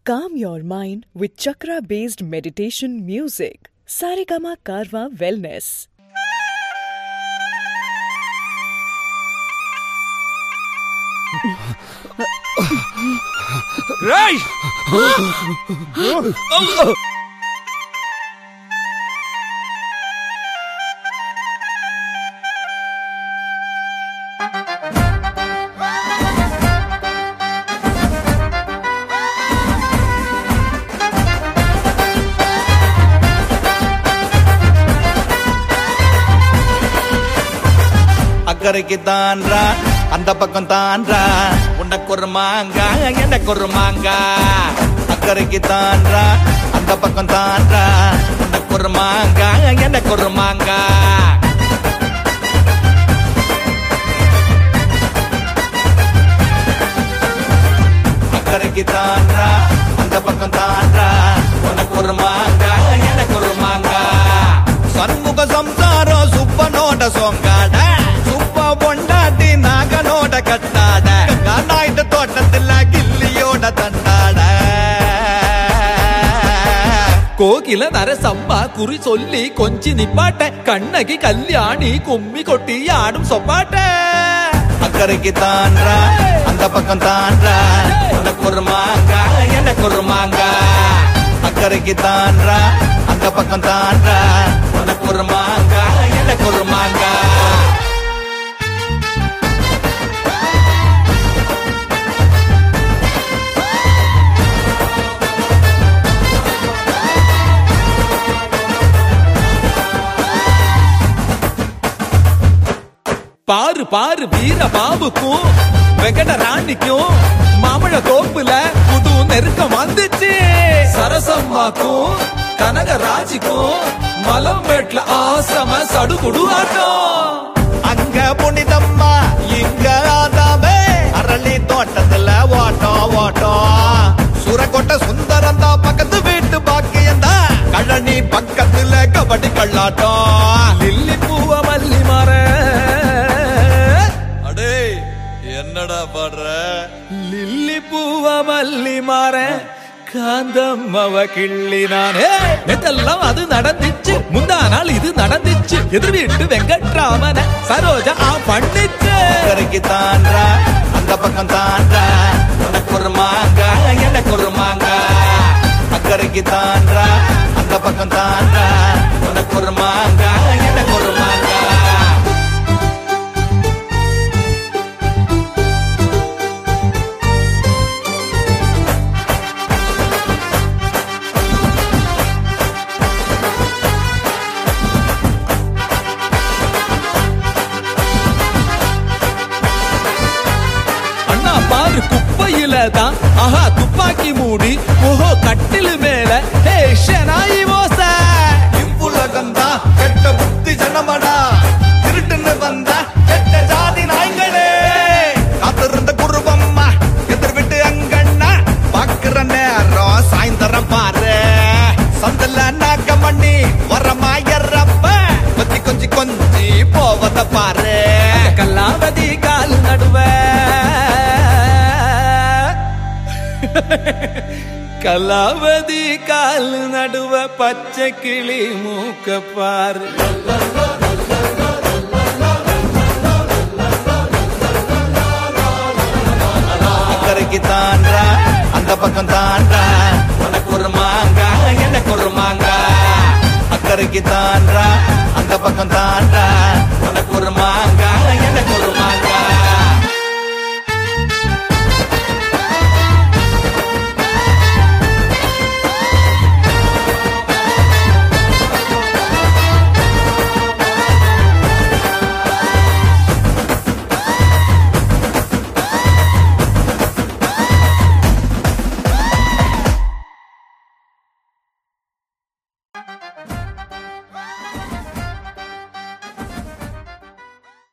Calm your mind with chakra based meditation music. Saregama Karwa Wellness. రేయ్ அக்கறைக்கு தான்றா அந்த பக்கம் தான்றா உனக்கு ஒரு மாங்கா எனக்கு ஒரு மாங்கா அக்கறைக்கு தான்றா அந்த பக்கம் தான்றா உனக்கு ஒரு மாங்கா எனக்கு ஒரு மாங்கா அக்கறைக்கு தான்றா அந்த பக்கம் தான்றா உனக்கு ஒரு மாங்கா எனக்கு ஒரு மாங்கா சண்முக சம்சாரம் சுப்பனோட சொங்காட சுப்ப பொண்டாட்டி நாகனோட கட்டாட காண்டாயிட்ட தோட்டத்துல கில்லியோட தண்டாட கோகில நரசம்மா குறி சொல்லி கொஞ்சி நிப்பாட்ட கண்ணகி கல்யாணி கும்மி கொட்டி ஆடும் சொப்பாட்ட அக்கறைக்கு தான்றா அந்த பக்கம் தான்றா உனக்கு ஒரு மாங்கா எனக்கு ஒரு மாங்கா அக்கறைக்கு தான்றா அந்த பக்கம் தான்றா உனக்கு ஒரு மாங்கா எனக்கு ஒரு மாங்கா பாரு பாரு வீர பாபுக்கும் வெங்கட ராணிக்கும் மாமழ தோப்புல புது நெருக்கம் வந்துச்சு சரசம்மாக்கும் கனகராஜிக்கும் மலம்பேட்ல ஆசம சடுகுடு ஆட்டம் அங்க புனிதம்மா இங்க ஆதாமே அரளி தோட்டத்துல ஓட்டம் ஓட்டம் சுரக்கோட்டை சுந்தரம் தான் பக்கத்து வீட்டு பாக்கியம் தான் கழனி பக்கத்துல கபடி கள்ளாட்டம் லில்லி பூவ மல்லி மர அடே என்னடா பாடுற லில்லி பூவ மல்லி மர காந்தம்மவ கிள்ளி நானே நேத்தெல்லாம் அது நடந்துச்சு முந்தா நாள் இது நடந்துச்சு எதிர் வீட்டு வெங்கட்ராமன சரோஜா ஆ பண்ணிச்சு கரைக்கு தான்றா அந்த பக்கம் தான்றா உனக்கு ஒரு மாங்கா எனக்கு ஒரு மாங்கா அக்கறைக்கு தான்றா அந்த பக்கம் தான்றா உனக்கு ஒரு மாங்கா எனக்கு ஒரு மாங்கா அண்ணா பாரு குப்பையில தான் ஆஹா துப்பாக்கி மூடி ஓஹோ கட்டிலு மேல ஹே ஷனாயி ஓச இவ்வுலகந்தா கெட்ட புத்தி ஜனமடா திருட்டுன்னு வந்தா கெட்ட ஜாதி நாய்களே காத்திருந்த குருவம்மா எதிர் விட்டு அங்கண்ணா பாக்குற நேரம் சாயந்தரம் பாரு சந்தல நாகமணி வரமாயறப்ப கொத்தி கொஞ்சி கொஞ்சி போவத பாரு கல்லாவதி கால் நடுவ கலாவதி கால் நடுவ பச்சை கிளி மூக்க பாரு அக்கறைக்கு தான்றா அந்த பக்கம் தான்றா உனக்கு ஒரு மாங்கா எனக்கு ஒரு மாங்கா அக்கறைக்கு தான்றா அந்த பக்கம் தான்றா உனக்கு ஒரு மாங்கா எனக்கு